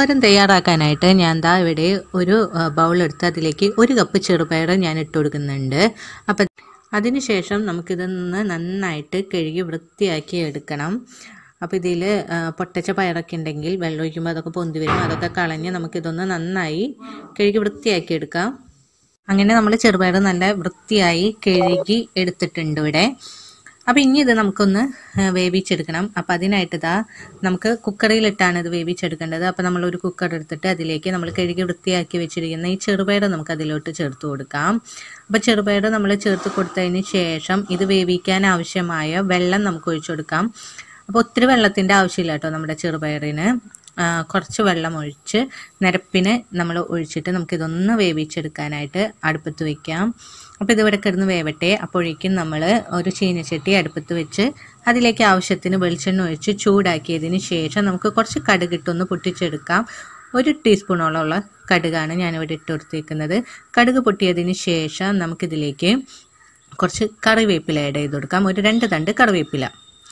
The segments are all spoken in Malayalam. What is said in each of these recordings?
തോരൻ തയ്യാറാക്കാനായിട്ട് ഞാൻ ദാ ഇവിടെ ഒരു ബൗൾ എടുത്ത് അതിലേക്ക് ഒരു കപ്പ് ചെറുപയർ ഞാൻ ഇട്ട് കൊടുക്കുന്നുണ്ട് അപ്പം അതിനുശേഷം നമുക്കിതൊന്ന് നന്നായിട്ട് കഴുകി വൃത്തിയാക്കി എടുക്കണം അപ്പോൾ ഇതിൽ പൊട്ടച്ച പയറൊക്കെ ഉണ്ടെങ്കിൽ വെള്ളം ഒഴിക്കുമ്പോൾ അതൊക്കെ പൊന്തി വരും അതൊക്കെ കളഞ്ഞ് നമുക്കിതൊന്ന് നന്നായി കഴുകി വൃത്തിയാക്കി എടുക്കാം അങ്ങനെ നമ്മൾ ചെറുപയർ നല്ല വൃത്തിയായി കഴുകി എടുത്തിട്ടുണ്ട് ഇവിടെ അപ്പോൾ ഇനി ഇത് നമുക്കൊന്ന് ആ, വേവിച്ചെടുക്കണം അപ്പോൾ അതിനായിട്ട് ഇതാ നമുക്ക് കുക്കറിലിട്ടാണ് ഇത് വേവിച്ചെടുക്കേണ്ടത് അപ്പോൾ നമ്മളൊരു കുക്കർ എടുത്തിട്ട് അതിലേക്ക് നമ്മൾ കഴുകി വൃത്തിയാക്കി വെച്ചിരിക്കുന്ന ഈ ചെറുപയർ നമുക്ക് അതിലോട്ട് ചേർത്ത് കൊടുക്കാം അപ്പോൾ ചെറുപയർ നമ്മൾ ചേർത്ത് കൊടുത്തതിന് ശേഷം ഇത് വേവിക്കാൻ ആവശ്യമായ വെള്ളം നമുക്ക് ഒഴിച്ചു കൊടുക്കാം അപ്പോൾ ഒത്തിരി വെള്ളത്തിൻ്റെ ആവശ്യമില്ല കേട്ടോ നമ്മുടെ ചെറുപയറിന് ആ, കുറച്ച് വെള്ളം ഒഴിച്ച് നിരപ്പിന് നമ്മൾ ഒഴിച്ചിട്ട് നമുക്കിതൊന്ന് വേവിച്ചെടുക്കാനായിട്ട് അടുപ്പത്ത് വയ്ക്കാം അപ്പോൾ ഇതിവിടെ കിടന്ന് വേവട്ടെ അപ്പോഴേക്കും നമ്മൾ ഒരു ചീനച്ചട്ടി അടുപ്പത്ത് വെച്ച് അതിലേക്ക് ആവശ്യത്തിന് വെളിച്ചെണ്ണ ഒഴിച്ച് ചൂടാക്കിയതിന് ശേഷം നമുക്ക് കുറച്ച് കടുകിട്ടൊന്ന് പൊട്ടിച്ചെടുക്കാം ഒരു ടീസ്പൂണോളമുള്ള കടുകാണ് ഞാനിവിടെ ഇട്ട് കൊടുത്തേക്കുന്നത് കടുക് പൊട്ടിയതിന് ശേഷം നമുക്കിതിലേക്ക് കുറച്ച് കറിവേപ്പില ആഡ് ചെയ്ത് കൊടുക്കാം ഒരു രണ്ട് തണ്ട് കറിവേപ്പില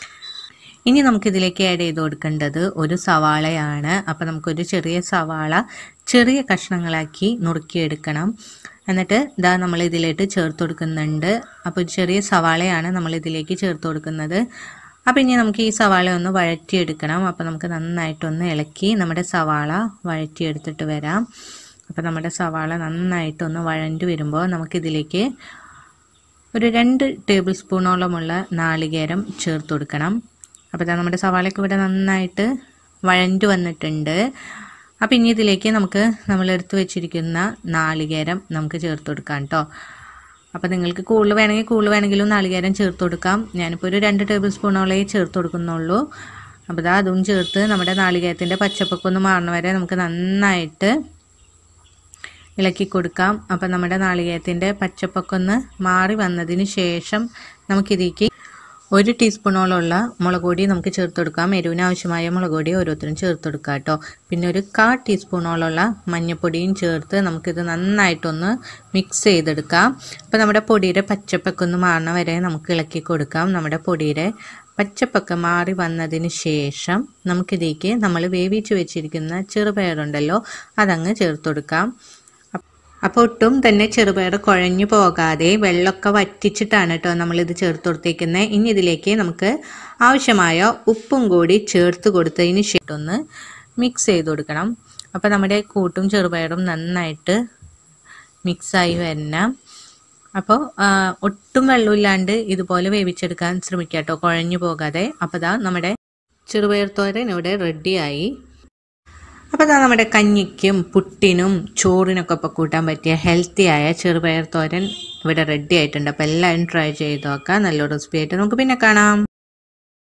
ഇനി നമുക്കിതിലേക്ക് ആഡ് ചെയ്ത് കൊടുക്കേണ്ടത് ഒരു സവാളയാണ് അപ്പോൾ നമുക്കൊരു ചെറിയ സവാള ചെറിയ കഷ്ണങ്ങളാക്കി നുറുക്കിയെടുക്കണം എന്നിട്ട് ഇതാ നമ്മൾ ഇതിലേക്ക് ചേർത്ത് കൊടുക്കുന്നുണ്ട് അപ്പോൾ ഒരു ചെറിയ സവാളയാണ് നമ്മൾ ഇതിലേക്ക് ചേർത്ത് കൊടുക്കുന്നത് അപ്പോൾ ഇനി നമുക്ക് ഈ സവാള ഒന്ന് വഴറ്റിയെടുക്കണം അപ്പോൾ നമുക്ക് നന്നായിട്ടൊന്ന് ഇളക്കി നമ്മുടെ സവാള വഴറ്റിയെടുത്തിട്ട് വരാം അപ്പോൾ നമ്മുടെ സവാള നന്നായിട്ടൊന്ന് വഴണ്ടി വരുമ്പോൾ നമുക്കിതിലേക്ക് ഒരു രണ്ട് ടേബിൾ സ്പൂണോളമുള്ള നാളികേരം ചേർത്ത് കൊടുക്കണം അപ്പോൾ ഇതാ നമ്മുടെ സവാളയൊക്കെ ഇവിടെ നന്നായിട്ട് വഴണ്ടു വന്നിട്ടുണ്ട് അപ്പോൾ ഇനി ഇതിലേക്ക് നമുക്ക് നമ്മൾ എടുത്തു വെച്ചിരിക്കുന്ന നാളികേരം നമുക്ക് ചേർത്ത് കൊടുക്കാം കേട്ടോ അപ്പോൾ നിങ്ങൾക്ക് കൂടുതൽ വേണമെങ്കിൽ കൂടുതൽ വേണമെങ്കിലും നാളികേരം ചേർത്ത് കൊടുക്കാം ഞാനിപ്പോൾ ഒരു രണ്ട് ടേബിൾ സ്പൂണോളേ ചേർത്ത് കൊടുക്കുന്നുള്ളൂ അപ്പോൾ ഇതാ അതും ചേർത്ത് നമ്മുടെ നാളികേരത്തിൻ്റെ പച്ചപ്പൊക്കെ ഒന്ന് മാറണ വരെ നമുക്ക് നന്നായിട്ട് ഇളക്കി കൊടുക്കാം അപ്പം നമ്മുടെ നാളികേരത്തിൻ്റെ പച്ചപ്പൊക്കെ ഒന്ന് മാറി വന്നതിന് ശേഷം നമുക്കിതിലേക്ക് ഒരു ടീസ്പൂണോളമുള്ള മുളക് പൊടി നമുക്ക് ചേർത്ത് കൊടുക്കാം എരിവിന് ആവശ്യമായ മുളക് പൊടി ഓരോരുത്തരും ചേർത്ത് കൊടുക്കാം കേട്ടോ പിന്നെ ഒരു കാ ടീസ്പൂണോളമുള്ള മഞ്ഞൾപ്പൊടിയും ചേർത്ത് നമുക്കിത് നന്നായിട്ടൊന്ന് മിക്സ് ചെയ്തെടുക്കാം അപ്പോൾ നമ്മുടെ പൊടിയുടെ പച്ചപ്പൊക്കെ ഒന്ന് മാറണ വരെ നമുക്ക് ഇളക്കി കൊടുക്കാം നമ്മുടെ പൊടിയുടെ പച്ചപ്പൊക്കെ മാറി വന്നതിന് ശേഷം നമുക്കിതിലേക്ക് നമ്മൾ വേവിച്ച് വെച്ചിരിക്കുന്ന ചെറുപയറുണ്ടല്ലോ അതങ്ങ് ചേർത്ത് കൊടുക്കാം അപ്പോൾ ഒട്ടും തന്നെ ചെറുപയർ കുഴഞ്ഞു പോകാതെ വെള്ളമൊക്കെ വറ്റിച്ചിട്ടാണ് കേട്ടോ നമ്മളിത് ചേർത്ത് കൊടുത്തേക്കുന്നത് ഇനി ഇതിലേക്ക് നമുക്ക് ആവശ്യമായ ഉപ്പും കൂടി ചേർത്ത് കൊടുത്തതിന് ശേഷം ഒന്ന് മിക്സ് ചെയ്ത് കൊടുക്കണം അപ്പോൾ നമ്മുടെ കൂട്ടും ചെറുപയറും നന്നായിട്ട് മിക്സായി വരണം അപ്പോൾ ഒട്ടും വെള്ളമില്ലാണ്ട് ഇതുപോലെ വേവിച്ചെടുക്കാൻ ശ്രമിക്കുക കേട്ടോ കുഴഞ്ഞു പോകാതെ അപ്പോൾ ദാ നമ്മുടെ ചെറുപയർ തോരൻ ഇവിടെ റെഡിയായി അപ്പോൾ അതാ നമ്മുടെ കഞ്ഞിക്കും പുട്ടിനും ചോറിനൊക്കെ ഇപ്പോൾ കൂട്ടാൻ പറ്റിയ ഹെൽത്തി ആയ ചെറുപയർ തോരൻ ഇവിടെ റെഡി ആയിട്ടുണ്ട് അപ്പോൾ എല്ലാവരും ട്രൈ ചെയ്ത് നോക്കാം നല്ലൊരു റെസിപ്പി ആയിട്ട് നമുക്ക് പിന്നെ കാണാം